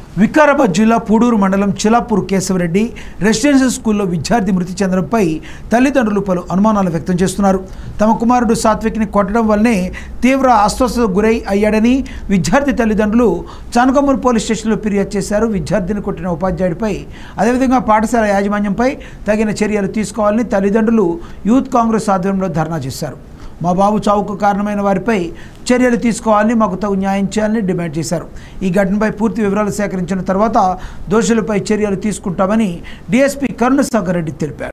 వికారాబాద్ జిల్లా పూడూరు మండలం చిలాపూర్ కేశవరెడ్డి రెసిడెన్షియల్ స్కూల్లో విద్యార్థి మృతి చెందడంపై తల్లిదండ్రులు పలు అనుమానాలు వ్యక్తం చేస్తున్నారు తమ కుమారుడు సాత్విక్ని కొట్టడం వల్లనే తీవ్ర అస్వస్థతకు గురై అయ్యాడని విద్యార్థి తల్లిదండ్రులు చానకమ్మూరు పోలీస్ స్టేషన్లో ఫిర్యాదు చేశారు విద్యార్థిని కొట్టిన ఉపాధ్యాయుడిపై అదేవిధంగా పాఠశాల యాజమాన్యంపై తగిన చర్యలు తీసుకోవాలని తల్లిదండ్రులు యూత్ కాంగ్రెస్ ఆధ్వర్యంలో ధర్నా చేశారు మా బాబు చావుకు కారణమైన వారిపై చర్యలు తీసుకోవాలని మాకు తగు న్యాయం చేయాలని డిమాండ్ చేశారు ఈ ఘటనపై పూర్తి వివరాలు సేకరించిన తర్వాత దోషులపై చర్యలు తీసుకుంటామని డీఎస్పీ కరుణసాగర్ రెడ్డి తెలిపారు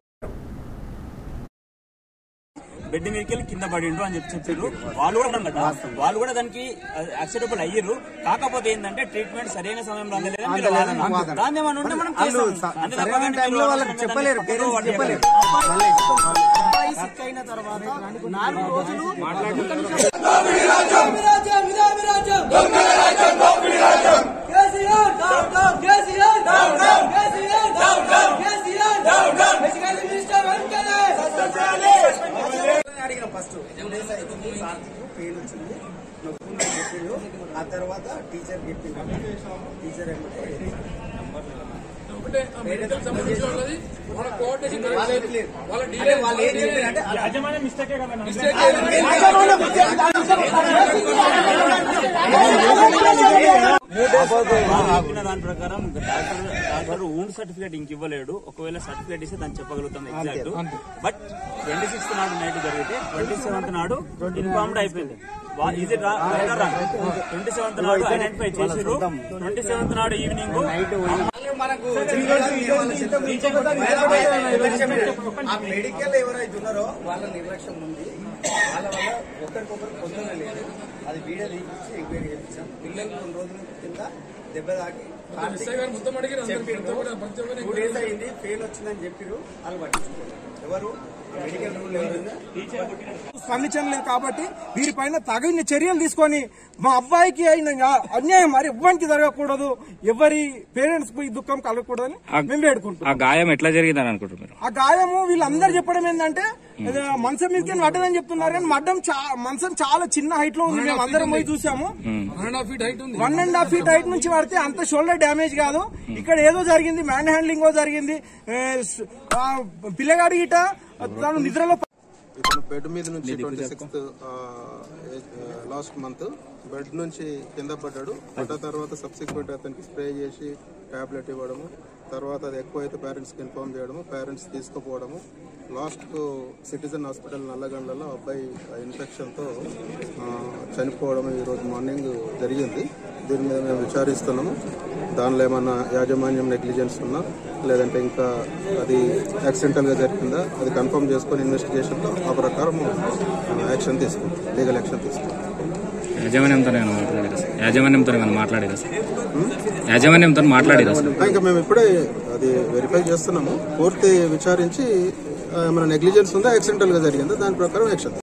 బెడ్ మీదకి వెళ్ళి కింద పడిండు అని చెప్పి చెప్పారు వాళ్ళు కూడా అన్నారు కదా వాళ్ళు కూడా దానికి యాక్సెప్టబుల్ అయ్యారు కాకపోతే ఏంటంటే ట్రీట్మెంట్ సరైన సమయంలో అందలేదని మీరు వాదన. దాన్ని ఏమన్నా ఉంటే మనం చేస్తాం. అంతే తప్ప సరైన కానీ టైంలో మీరు వాళ్ళకి దాన్ని చెప్పలేరు పక్కకు పేరెంట్స్ పడేయలేరు. చెప్పలేరు అబ్బాయి సిక్ అయిన తర్వాత నాలుగు రోజులు అడిగిన ఫస్ట్ డేస్ అవుతుంది సార్కు పెయిన్ వచ్చింది నొప్పి ఉందని చెప్పిండు ఆ తర్వాత టీచర్ చెప్పిండు టీచర్ ఏమంటే వాళ్ళు చెప్పలేరు. అంటే వాళ్ళు ఏం చెప్పారంటే చెప్పిన దాని ప్రకారం డాక్టర్ డాక్టర్ ఊండ్ సర్టిఫికేట్ ఇంక ఇవ్వలేడు ఒకవేళ సర్టిఫికేట్ ఇస్తే దాన్ని చెప్పగలుగుతాం ఎగ్జాక్ట్ బట్ ట్వంటీ సిక్స్త్ నాడు నైట్ జరిగితే ట్వంటీ సెవెంత్ నాడు ఇన్ఫార్మ్డ్ అయిపోయింది ఇది ట్వంటీ సెవెంత్ నాడు ఐడెంటిఫై చేసిరు ట్వంటీ సెవెంత్ నాడు ఈవినింగ్ మనకు ఆ మెడికల్ ఎవరైతే ఉన్నారో వాళ్ళ నిర్లక్ష్యం ఉంది వాళ్ళ వల్ల ఒకరికొకరు పొందడం లేదు అది వీడియో తీపించి ఎంక్వైరీ చేయించాం పిల్లలు కొన్ని రోజుల కింద దెబ్బ తాకి టూ డేస్ అయింది ఫెయిల్ వచ్చిందని చెప్పిరు వాళ్ళు పట్టించుకోరు ఎవరు మెడికల్ రూల్ ఎవరైందా స్పందించలేదు కాబట్టి వీరిపైన తగిన చర్యలు తీసుకొని మా అబ్బాయికి అయిన అన్యాయం మరి ఎవ్వరికి జరగకూడదు ఎవరి పేరెంట్స్ కి దుఃఖం కలగకూడదని మేము వేడుకుంటున్నాం ఆ గాయం ఎట్లా జరిగిందని అనుకుంటారు మీరు ఆ గాయము వీళ్ళందరూ చెప్పడం ఏంటంటే ఇది మంచం మీదకి పడ్డదని చెప్తున్నారు కానీ మడ్డం చా- మంచం చాలా చిన్న హైట్ లో ఉంది మేము అందరం పోయి చూసాము one and half feet height నుంచి పడితే అంత షోల్డర్ డ్యామేజ్ కాదు ఇక్కడ ఏదో జరిగింది మ్యాన్ హ్యాండ్లింగ్ జరిగింది ఏ, స్- ఆ, పిల్లగాడి గిట తను నిద్రలో ఇతను బెడ్ మీద నుంచి twenty sixth last month bed నుంచి కింద పడ్డాడు పడ్డ తర్వాత సబ్సిక్వెంట్ అతనికి స్ప్రే చేసి టాబ్లెట్ ఇవ్వడము తర్వాత అది ఎక్కువ అయితే పేరెంట్స్కి ఇన్ఫార్మ్ చేయడము పేరెంట్స్ తీసుకుపోవడము లాస్ట్ సిటిజన్ హాస్పిటల్ నల్లగండ్లలో అబ్బాయి ఇన్ఫెక్షన్తో చనిపోవడం ఈరోజు మార్నింగ్ జరిగింది దీని మీద మేము విచారిస్తున్నాము దానిలో ఏమన్నా యాజమాన్యం నెగ్లిజెన్స్ ఉన్నా లేదంటే ఇంకా అది యాక్సిడెంటల్గా జరిగిందా అది కన్ఫర్మ్ చేసుకొని ఇన్వెస్టిగేషన్లో ఆ ప్రకారం యాక్షన్ తీసుకుంటాం లీగల్ యాక్షన్ తీసుకుంటాం యాజమాన్యంతో మాట్లాడేది సార్ యాజమాన్యంతో మాట్లాడేది సార్ యాజమాన్యంతో మాట్లాడేది సార్ ఇంకా మేము ఇప్పుడే అది వెరిఫై చేస్తున్నాము పూర్తి విచారించి ఆ, ఏమైనా నెగ్లిజెన్స్ ఉందా యాక్సిడెంటల్గా జరిగిందా దాని ప్రకారం యాక్షన్